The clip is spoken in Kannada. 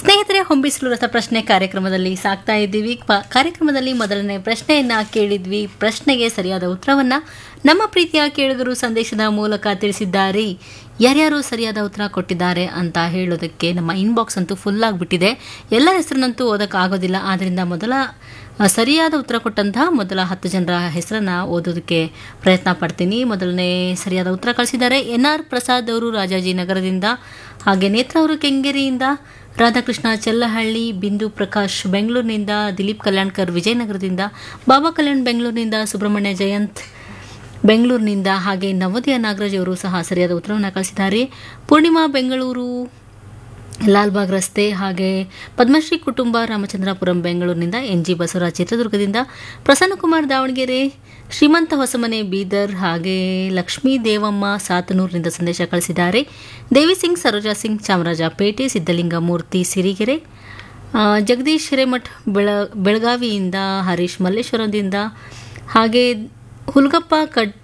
ಸ್ನೇಹಿತರೆ ಹೊಂಬಿಸಲು ರಸಪ್ರಶ್ನೆ ಕಾರ್ಯಕ್ರಮದಲ್ಲಿ ಸಾಕ್ತಾ ಇದ್ದೀವಿ ಪ- ಕಾರ್ಯಕ್ರಮದಲ್ಲಿ ಮೊದಲನೇ ಪ್ರಶ್ನೆಯನ್ನ ಕೇಳಿದ್ವಿ ಪ್ರಶ್ನೆಗೆ ಸರಿಯಾದ ಉತ್ತರವನ್ನ ನಮ್ಮ ಪ್ರೀತಿಯ ಕೇಳುಗರು ಸಂದೇಶದ ಮೂಲಕ ತಿಳಿಸಿದ್ದಾರೆ ಯಾರ್ಯಾರು ಸರಿಯಾದ ಉತ್ತರ ಕೊಟ್ಟಿದ್ದಾರೆ ಅಂತ ಹೇಳೋದಕ್ಕೆ ನಮ್ಮ ಇನ್ಬಾಕ್ಸ್ ಅಂತೂ ಫುಲ್ ಆಗಿಬಿಟ್ಟಿದೆ ಎಲ್ಲ ಹೆಸರನ್ನಂತೂ ಓದೋಕ್ಕಾಗೋದಿಲ್ಲ ಆದ್ದರಿಂದ ಮೊದಲ ಆ, ಸರಿಯಾದ ಉತ್ತರ ಕೊಟ್ಟಂತಹ ಮೊದಲ ಹತ್ತು ಜನರ ಹೆಸರನ್ನ ಓದೋದಕ್ಕೆ ಪ್ರಯತ್ನ ಪಡ್ತೀನಿ ಮೊದಲನೇ ಸರಿಯಾದ ಉತ್ತರ ಕಳಿಸಿದ್ದಾರೆ ಎನ್ ಆರ್ ಪ್ರಸಾದ್ ಅವರು ರಾಜಾಜಿನಗರದಿಂದ ಹಾಗೆ ನೇತ್ರ ಅವರು ಕೆಂಗೇರಿಯಿಂದ ರಾಧಾಕೃಷ್ಣ ಚೆಲ್ಲಹಳ್ಳಿ ಬಿಂದು ಪ್ರಕಾಶ್ ಬೆಂಗಳೂರಿನಿಂದ ದಿಲೀಪ್ ಕಲ್ಯಾಣ್ಕರ್ ವಿಜಯನಗರದಿಂದ ಬಾಬಾ ಕಲ್ಯಾಣ್ ಬೆಂಗಳೂರಿನಿಂದ ಸುಬ್ರಹ್ಮಣ್ಯ ಜಯಂತ್ ಬೆಂಗಳೂರಿನಿಂದ ಹಾಗೆ ನವೋದಯ ನಾಗರಾಜ್ ಅವರು ಸಹ ಸರಿಯಾದ ಉತ್ತರವನ್ನು ಕಳಿಸಿದ್ದಾರೆ ಪೂರ್ಣಿಮಾ ಬೆಂಗಳೂರು ಲಾಲ್ಬಾಗ್ ರಸ್ತೆ ಹಾಗೆ ಪದ್ಮಶ್ರೀ ಕುಟುಂಬ ರಾಮಚಂದ್ರಾಪುರಂ ಬೆಂಗಳೂರಿನಿಂದ ಎನ್ ಜಿ ಬಸವರಾಜ್ ಚಿತ್ರದುರ್ಗದಿಂದ ಪ್ರಸನ್ನಕುಮಾರ್ ದಾವಣಗೆರೆ ಶ್ರೀಮಂತ ಹೊಸಮನೆ ಬೀದರ್ ಹಾಗೆ ಲಕ್ಷ್ಮೀ ದೇವಮ್ಮ ಸಾತನೂರಿನಿಂದ ಸಂದೇಶ ಕಳಿಸಿದ್ದಾರೆ ದೇವಿ ಸಿಂಗ್ ಸರೋಜಾ ಸಿಂಗ್ ಚಾಮರಾಜಪೇಟೆ ಸಿದ್ದಲಿಂಗ ಮೂರ್ತಿ ಸಿರಿಗೆರೆ ಆ, ಜಗದೀಶ್ ಹಿರೇಮಠ್ ಬೆಳ ಬೆಳಗಾವಿಯಿಂದ ಹರೀಶ್ ಮಲ್ಲೇಶ್ವರದಿಂದ ಹಾಗೆ ಹುಲ್ಗಪ್ಪ ಕಡ್